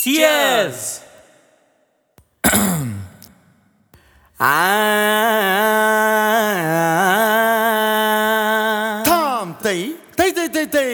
Cheers தாம் தை தை தை தை தை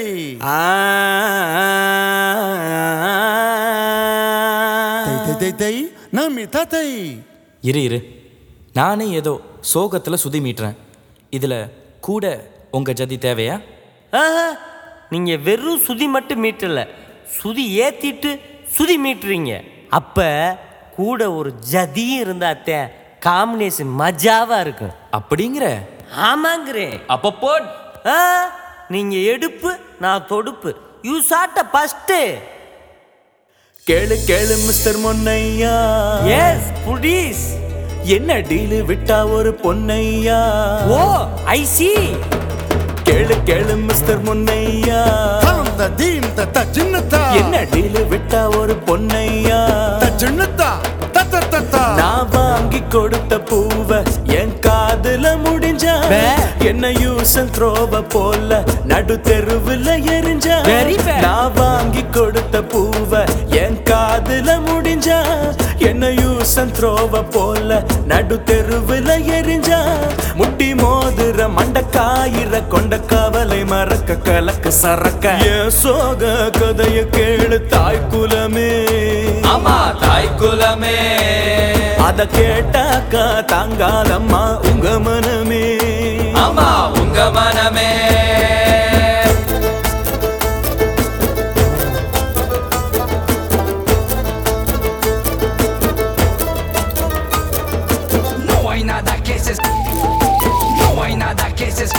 தை தை தை தை நம்பி தத்தை இரு இரு நானே ஏதோ சோகத்தில் சுதி மீட்டுறேன் இதில் கூட உங்கள் ஜதி தேவையா ஆஹா, நீங்க வெறும் சுதி மட்டும் மீட்டல சுதி ஏத்திட்டு சுதி மீட்டுறீங்க அப்ப கூட ஒரு ஜதி இருந்தாத்தே காம்பினேஷன் மஜாவா இருக்கும் அப்படிங்கிற ஆமாங்கிறேன் அப்போ போட் ஆ, நீங்க எடுப்பு நான் தொடுப்பு யூ சாட்ட ஃபர்ஸ்ட் கேளு கேளு மிஸ்டர் பொன்னையா எஸ் புடீஸ் என்ன டீலு விட்டா ஒரு பொன்னையா ஓ ஐ சி கேளு கேளு மிஸ்டர் முன்னையா தாம் த தீம் த த சின்னத்தா என்ன டீலு விட்டா ஒரு பொன்னையா த சின்னத்தா த த த த நான் வாங்கி கொடுத்த பூவ என் காதுல முடிஞ்சா பே. என்ன யூஸ் த்ரோவ போல நடு தெருவுல எரிஞ்சா Very bad. நான் வாங்கி கொடுத்த பூவ என் காதுல முடிஞ்சா என்ன யூஸ் த்ரோவ போல நடு தெருவுல எரிஞ்சா முட்டி மோதுற மண்டக்காயிர கொண்ட கவலை மறக்க கலக்க சரக்க என் சோக கதைய கேளு தாய் குலமே ஆமா தாய் குலமே அத கேட்டாக்கா தாங்காலம்மா உங்க மனமே ஆமா உங்க மனமே No hay nada que se No hay nada que se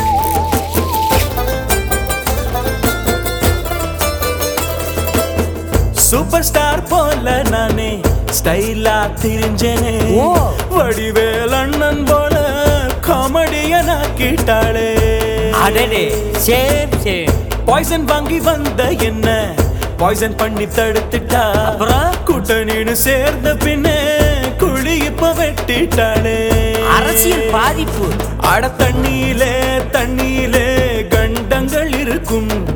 super star போல நானே ஸ்டைலா திரிஞ்சேனே ஓ. வடிவேல் அண்ணன் போல காமெடியனா கேட்டாளே அடடே சேம் சேம் பாய்சன் வாங்கி வந்த என்ன பாய்சன் பண்ணி தடுத்துட்டா அப்புறம்? கூட்டணின்னு சேர்ந்த பின்னே குழி இப்ப வெட்டிட்டாளே அரசியல் பாதிப்பு அட தண்ணியிலே தண்ணியிலே கண்டங்கள் இருக்கும்